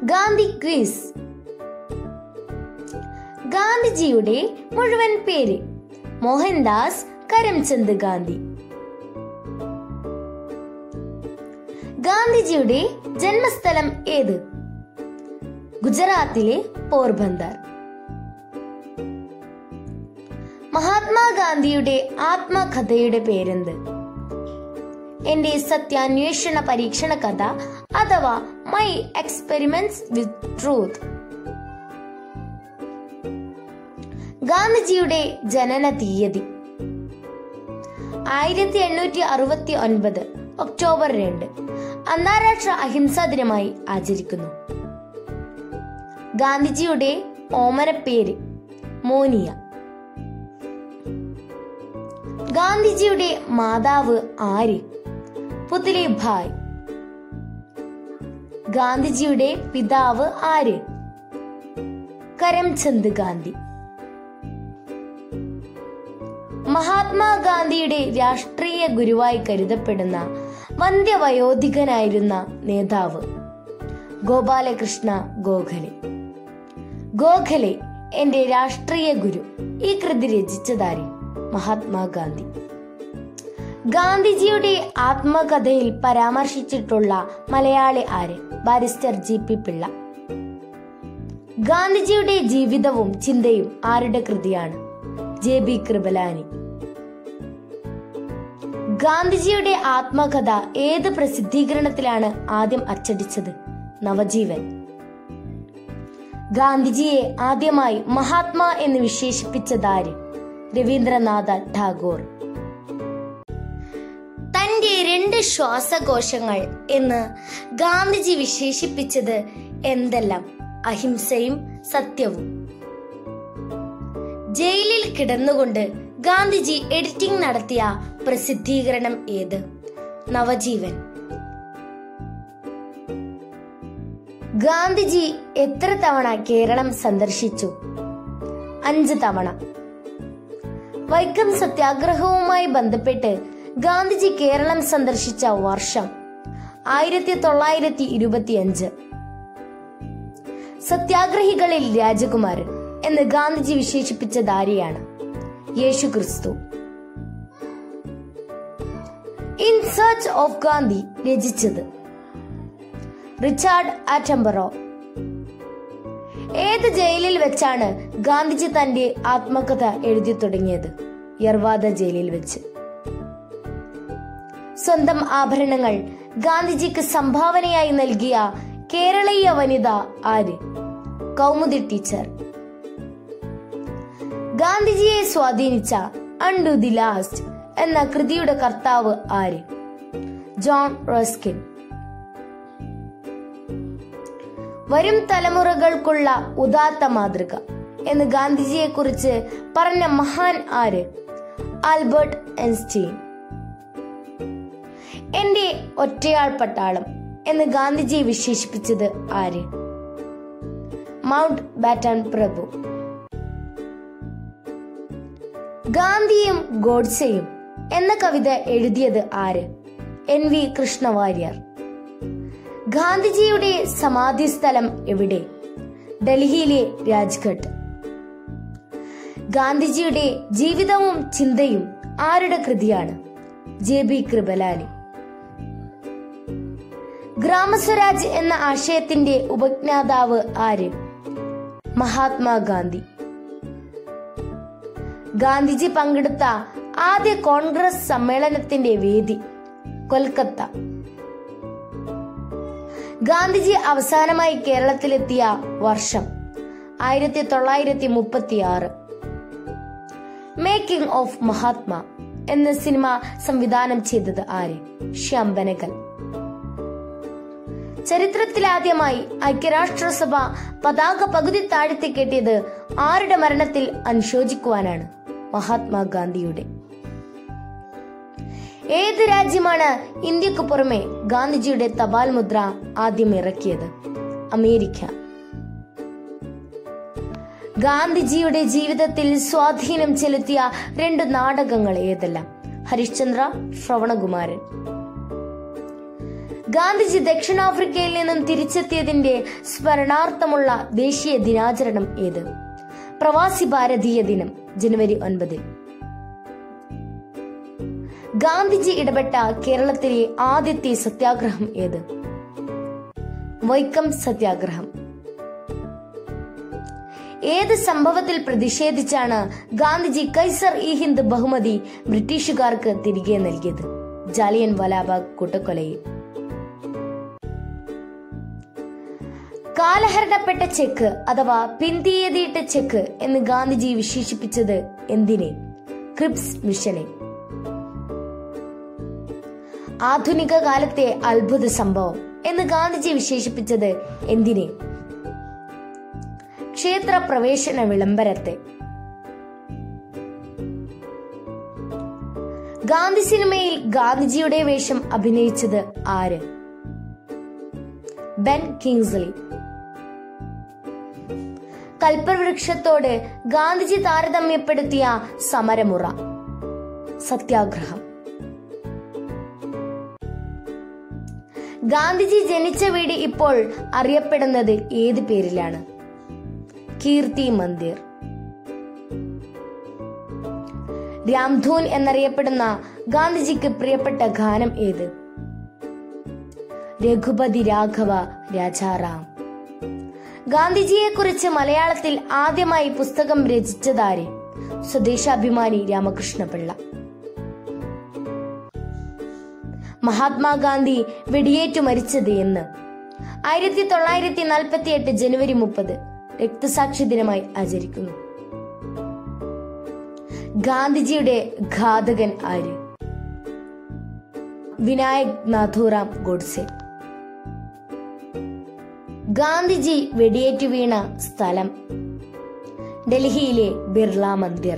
Gandhi quiz ഗാന്ധിജിയുടെ മുഴുവൻ പേര് മോഹൻദാസ് കരംചന്ദ് ഗാന്ധി ഗാന്ധിജിയുടെ ജന്മസ്ഥലം ഏത് ഗുജറാത്തിലെ പോർബന്ദർ മഹാത്മാഗാന്ധിയുടെ ആത്മകഥയുടെ പേരെന്ത് എന്റെ സത്യാന്വേഷണ പരീക്ഷണ കഥ അഥവാ മൈ എക്സ്പെരിമെന്റ്സ് വിത്ത് ട്രൂത്ത് ഗാന്ധിജിയുടെ ജനന തീയതി ആയിരത്തി എണ്ണൂറ്റി അറുപത്തി ഒൻപത് ഒക്ടോബർ രണ്ട് അന്താരാഷ്ട്ര അഹിംസാ ദിനമായി ആചരിക്കുന്നു ഗാന്ധിജിയുടെ ഓമന പേര് മോനിയ ഗാന്ധിജിയുടെ മാതാവ് ആര് പുത്ലി ഭായ് ഗാന്ധിജിയുടെ പിതാവ് ആര് കരംചന്ദ് ഗാന്ധി മഹാത്മാഗാന്ധിയുടെ രാഷ്ട്രീയ ഗുരുവായി കരുതപ്പെടുന്ന വന്ധ്യവയോധികനായിരുന്ന നേതാവ് ഗോപാലകൃഷ്ണ ഗോഖലെ ഗോഖലെ എന്റെ രാഷ്ട്രീയ ഗുരു ഈ കൃതി രചിച്ചതാരി മഹാത്മാഗാന്ധി ഗാന്ധിജിയുടെ ആത്മകഥയിൽ പരാമർശിച്ചിട്ടുള്ള മലയാളി ആര് ബാരിസ്റ്റർ ജി പി പിള്ള ഗാന്ധിജിയുടെ ജീവിതവും ചിന്തയും ആരുടെ കൃതിയാണ് ജെ ബി കൃപലാനി ഗാന്ധിജിയുടെ ആത്മകഥ ഏത് പ്രസിദ്ധീകരണത്തിലാണ് ആദ്യം അച്ചടിച്ചത് നവജീവൻ ഗാന്ധിജിയെ ആദ്യമായി മഹാത്മാ എന്ന് വിശേഷിപ്പിച്ചതാര് രവീന്ദ്രനാഥ ടാഗോർ തന്റെ രണ്ട് ശ്വാസകോശങ്ങൾ എന്ന് ഗാന്ധിജി വിശേഷിപ്പിച്ചത് എന്തെല്ലാം അഹിംസയും സത്യവും ജയിലിൽ കിടന്നുകൊണ്ട് ഗാന്ധിജി എഡിറ്റിംഗ് നടത്തിയ പ്രസിദ്ധീകരണം ഏത് നവജീവൻ ഗാന്ധിജി എത്ര തവണ കേരളം സന്ദർശിച്ചു അഞ്ച് തവണ വൈക്കം സത്യാഗ്രഹവുമായി ബന്ധപ്പെട്ട് ഗാന്ധിജി കേരളം സന്ദർശിച്ച വർഷം ആയിരത്തി തൊള്ളായിരത്തി ഇരുപത്തിയഞ്ച് സത്യാഗ്രഹികളിൽ രാജകുമാരൻ എന്ന് ഗാന്ധിജി വിശേഷിപ്പിച്ച ധാരിയാണ് യേശു ക്രിസ്തു ഇൻ സെർച്ച് ഓഫ് ഗാന്ധി രചിച്ചത് റിച്ചാർഡ് ആറ്റംബറോ ഏത് ജയിലിൽ വെച്ചാണ് ഗാന്ധിജി തന്റെ ആത്മകഥ എഴുതി തുടങ്ങിയത് യർവാദ ജയിലിൽ വെച്ച് സ്വന്തം ആഭരണങ്ങൾ ഗാന്ധിജിക്ക് സംഭാവനയായി നൽകിയ കേരളീയ വനിത ആര് കൗമുദി ടീച്ചർ ഗാന്ധിജിയെ സ്വാധീനിച്ച അണ്ടു ദി ലാസ്റ്റ് എന്ന കൃതിയുടെ കർത്താവ് ആര് ജോൺ റസ്കിൻ വരും തലമുറകൾക്കുള്ള ഉദാത്ത മാതൃക എന്ന് ഗാന്ധിജിയെ കുറിച്ച് പറഞ്ഞ മഹാൻ ആര് ആൽബർട്ട് ഐൻസ്റ്റീൻ എന്റെ ഒറ്റയാൾ പട്ടാളം എന്ന് ഗാന്ധിജിയെ വിശേഷിപ്പിച്ചത് ആര് മൗണ്ട് ബാറ്റൺ പ്രഭു ഗാന്ധിയും ഗോഡ്സെയും എന്ന കവിത എഴുതിയത് ആര് എൻ വി കൃഷ്ണവാര്യർ ഗാന്ധിജിയുടെ സമാധി സ്ഥലം എവിടെ ഡൽഹിയിലെ രാജ്ഘട്ട് ഗാന്ധിജിയുടെ ജീവിതവും ചിന്തയും ആരുടെ കൃതിയാണ് ജെ ബി കൃപലാനി ഗ്രാമസ്വരാജ് എന്ന ആശയത്തിന്റെ ഉപജ്ഞാതാവ് ആര് മഹാത്മാഗാന്ധി ഗാന്ധിജി പങ്കെടുത്ത ആദ്യ കോൺഗ്രസ് സമ്മേളനത്തിന്റെ വേദി കൊൽക്കത്ത ഗാന്ധിജി അവസാനമായി കേരളത്തിലെത്തിയ വർഷം ആയിരത്തി തൊള്ളായിരത്തി മുപ്പത്തി ആറ് മേക്കിംഗ് ഓഫ് മഹാത്മാ എന്ന സിനിമ സംവിധാനം ചെയ്തത് ആര് ശ്യാം ബനഗൽ ചരിത്രത്തിലാദ്യമായി ഐക്യരാഷ്ട്രസഭ പതാക പകുതി താഴ്ത്തി കെട്ടിയത് ആരുടെ മരണത്തിൽ അനുശോചിക്കുവാനാണ് മഹാത്മാഗാന്ധിയുടെ ഏത് രാജ്യമാണ് ഇന്ത്യക്ക് പുറമെ ഗാന്ധിജിയുടെ തപാൽ മുദ്ര ആദ്യം ഇറക്കിയത് അമേരിക്ക ഗാന്ധിജിയുടെ ജീവിതത്തിൽ സ്വാധീനം ചെലുത്തിയ രണ്ട് നാടകങ്ങൾ ഏതെല്ലാം ഹരിശ്ചന്ദ്ര ശ്രവണകുമാരൻ ഗാന്ധിജി ദക്ഷിണാഫ്രിക്കയിൽ നിന്നും തിരിച്ചെത്തിയതിന്റെ സ്മരണാർത്ഥമുള്ള ദേശീയ ദിനാചരണം ഏത് പ്രവാസി ഭാരതീയ ദിനം ജനുവരി ഒൻപതിൽ ഗാന്ധിജി ഇടപെട്ട കേരളത്തിലെ ആദ്യത്തെ സത്യാഗ്രഹം ഏത് വൈക്കം സത്യാഗ്രഹം ഏത് സംഭവത്തിൽ പ്രതിഷേധിച്ചാണ് ഗാന്ധിജി കൈസർ ഇ ഹിന്ദ് ബഹുമതി ബ്രിട്ടീഷുകാർക്ക് തിരികെ നൽകിയത് ജാലിയൻ വലാബാഗ് കൂട്ടക്കൊലയിൽ കാലഹരണപ്പെട്ട ചെക്ക് അഥവാ പിന്തിയതിയിട്ട ചെക്ക് എന്ന് ഗാന്ധിജി വിശേഷിപ്പിച്ചത് എന്തിനെ ക്രിപ്സ് മിഷനെ ആധുനിക കാലത്തെ അത്ഭുത സംഭവം എന്ന് ഗാന്ധിജി വിശേഷിപ്പിച്ചത് എന്തിനെ ക്ഷേത്ര പ്രവേശന വിളംബരത്തെ ഗാന്ധി സിനിമയിൽ ഗാന്ധിജിയുടെ വേഷം അഭിനയിച്ചത് ആര് ബെൻ കിങ്സ്ലി കൽപ്പവൃക്ഷത്തോട് ഗാന്ധിജി താരതമ്യപ്പെടുത്തിയ സമരമുറ സത്യാഗ്രഹം ഗാന്ധിജി ജനിച്ച വീട് ഇപ്പോൾ അറിയപ്പെടുന്നത് ഏത് പേരിലാണ് കീർത്തി മന്ദിർ രാംധൂൻ എന്നറിയപ്പെടുന്ന ഗാന്ധിജിക്ക് പ്രിയപ്പെട്ട ഗാനം ഏത് രഘുപതി രാഘവ രാജാറാം ഗാന്ധിജിയെ കുറിച്ച് മലയാളത്തിൽ ആദ്യമായി പുസ്തകം രചിച്ചതാര് സ്വദേശാഭിമാനി രാമകൃഷ്ണപിള്ള മഹാത്മാഗാന്ധി വെടിയേറ്റു മരിച്ചത് എന്ന് ആയിരത്തി തൊള്ളായിരത്തി നാൽപ്പത്തി എട്ട് ജനുവരി മുപ്പത് രക്തസാക്ഷി ദിനമായി ആചരിക്കുന്നു ഗാന്ധിജിയുടെ ഘാതകൻ ആര് വിനായക് നാഥുറാം ഗോഡ്സെ ഗാന്ധിജി വെടിയേറ്റു വീണ സ്ഥലം ഡൽഹിയിലെ ബിർള മന്ദിർ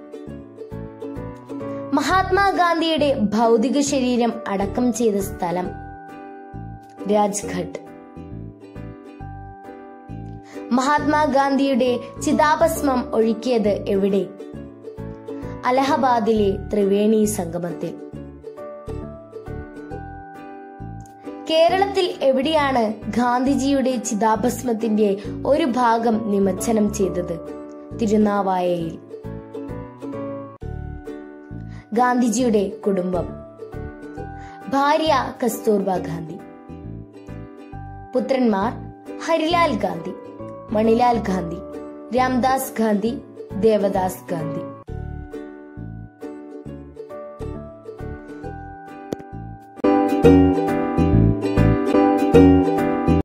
മഹാത്മാഗാന്ധിയുടെ ഭൗതിക ശരീരം അടക്കം ചെയ്ത സ്ഥലം രാജ്ഘട്ട് മഹാത്മാഗാന്ധിയുടെ ചിതാഭസ്മം ഒഴുക്കിയത് എവിടെ അലഹബാദിലെ ത്രിവേണി സംഗമത്തിൽ കേരളത്തിൽ എവിടെയാണ് ഗാന്ധിജിയുടെ ചിതാഭസ്മത്തിന്റെ ഒരു ഭാഗം നിമജ്ജനം ചെയ്തത് തിരുനാവായയിൽ ഗാന്ധിജിയുടെ കുടുംബം ഭാര്യ കസ്തൂർബ ഗാന്ധി പുത്രന്മാർ ഹരിലാൽ ഗാന്ധി മണിലാൽ ഗാന്ധി രാംദാസ് ഗാന്ധി ദേവദാസ് ഗാന്ധി